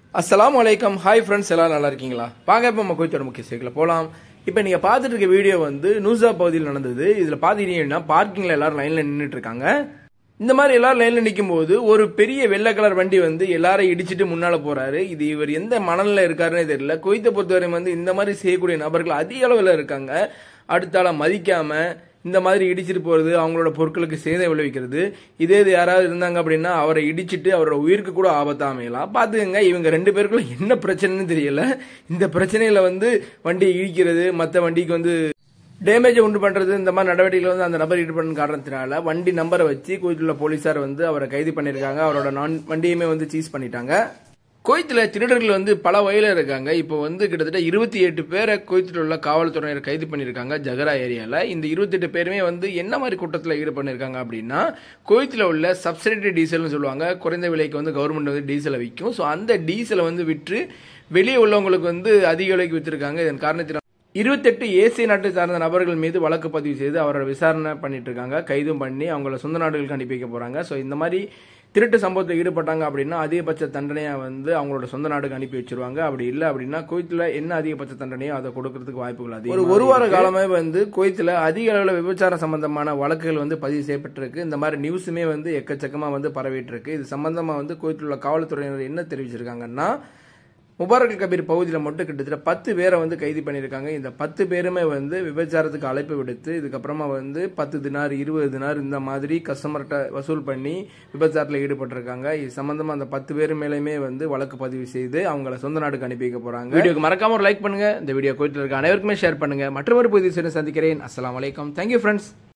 அஸ்ஸலாமு அலைக்கம் hi friends எல்லாம் நல்லா இருக்கீங்களா வாங்க இப்போ நம்ம கோயத்தோட முக்கிய செய்திகளை போகலாம் இப்போ நீங்கள் பார்த்துட்டு இருக்க வீடியோ வந்து நூசா பகுதியில் நடந்தது இதில் பார்த்துக்கிட்டீங்கன்னா பார்க்கிங்கில் எல்லாரும் லைனில் நின்றுட்டு இருக்காங்க இந்த மாதிரி எல்லாரும் லைனில் நிற்கும் போது ஒரு பெரிய வெள்ளை கலர் வண்டி வந்து எல்லாரும் இடிச்சிட்டு முன்னால் போறாரு இது இவர் எந்த மணலில் இருக்காருன்னே தெரியல குவைத்தை பொறுத்தவரை வந்து இந்த மாதிரி செய்யக்கூடிய நபர்கள் அதிக அளவில் இருக்காங்க அடுத்தால மதிக்காம இந்த மாதிரி இடிச்சிட்டு போறது அவங்களோட பொருட்களுக்கு சேதம் விளைவிக்கிறது இதே இது யாராவது இருந்தாங்க அப்படின்னா அவரை இடிச்சிட்டு அவரோட உயிருக்கு கூட ஆபத்தா அமையலாம் பாத்துக்கங்க இவங்க ரெண்டு பேருக்குள்ள என்ன பிரச்சனைன்னு தெரியல இந்த பிரச்சனையில வந்து வண்டியை இடிக்கிறது மற்ற வண்டிக்கு வந்து டேமேஜ் உண்டு பண்றது இந்த மாதிரி நடவடிக்கைகள் வந்து அந்த நபர் ஈடுபடும் காரணத்தினால வண்டி நம்பரை வச்சு கோயிலுள்ள போலீசார் வந்து அவரை கைது பண்ணியிருக்காங்க அவரோட நான் வண்டியுமே வந்து சீஸ் பண்ணிட்டாங்க கோயத்தில் திருடர்கள் வந்து பல வகையில் இருக்காங்க இப்போ வந்து கிட்டத்தட்ட இருபத்தி எட்டு பேரை கோயத்தில் உள்ள காவல்துறையினர் கைது பண்ணியிருக்காங்க ஜகரா ஏரியாவில் இந்த இருபத்தெட்டு பேருமே வந்து என்ன மாதிரி கூட்டத்தில் ஈடுபட்டிருக்காங்க அப்படின்னா கோயத்தில் உள்ள சப்சிடி டீசல்னு சொல்லுவாங்க குறைந்த விலைக்கு வந்து கவர்மெண்ட் வந்து டீசலை விற்கும் ஸோ அந்த டீசலை வந்து விற்று வெளியே உள்ளவங்களுக்கு வந்து அதிக விலைக்கு விற்றுருக்காங்க இதன் காரணத்தினால் இருபத்தெட்டு ஏசிய நாட்டை சார்ந்த நபர்கள் மீது வழக்கு பதிவு செய்து அவரை விசாரணை பண்ணிட்டு இருக்காங்க கைதும் பண்ணி அவங்கள சொந்த நாடுகளுக்கு அனுப்பி வைக்க போறாங்க ஸோ இந்த மாதிரி திருட்டு சம்பவத்தில் ஈடுபட்டாங்க அப்படின்னா அதிகபட்ச தண்டனையை வந்து அவங்களோட சொந்த நாடுக்கு அனுப்பி வச்சிருவாங்க அப்படி இல்லை அப்படின்னா குவைத்தில் என்ன அதிகபட்ச தண்டனையோ அதை கொடுக்கறதுக்கு வாய்ப்புகள் அதிகம் ஒரு ஒரு வார காலமே வந்து குவைத்தில் அதிக அளவில் விபச்சாரம் சம்பந்தமான வழக்குகள் வந்து பதிவு செய்யப்பட்டிருக்கு இந்த மாதிரி நியூஸுமே வந்து எக்கச்சக்கமாக வந்து பரவிட்டு இருக்கு இது சம்பந்தமா வந்து குவைத்தில் உள்ள காவல்துறையினர் என்ன தெரிவிச்சிருக்காங்கன்னா முபாரக் கபீர் பகுதியில் மட்டும் கிட்டத்தட்ட பத்து பேரை வந்து கைது பண்ணியிருக்காங்க இந்த பத்து பேருமே வந்து விபச்சாரத்துக்கு அழைப்பு விடுத்து இதுக்கப்புறமா வந்து பத்து தினார் இருபது தினார் இந்த மாதிரி கஸ்டமர்கிட்ட வசூல் பண்ணி விபச்சாரத்தில் ஈடுபட்டிருக்காங்க இது சம்பந்தமா அந்த பத்து பேர் மேலேயுமே வந்து வழக்கு பதிவு செய்து அவங்கள சொந்த நாடுக்கு அனுப்பி வைக்க போறாங்க வீடியோக்கு மறக்காம ஒரு லைக் பண்ணுங்க இந்த வீடியோ கோயிட்டில் இருக்க அனைவருக்குமே ஷேர் பண்ணுங்க மற்றொரு புதிய சந்திக்கிறேன் அஸ்லாம் வலைக்கம் தேங்க்யூ ஃப்ரெண்ட்ஸ்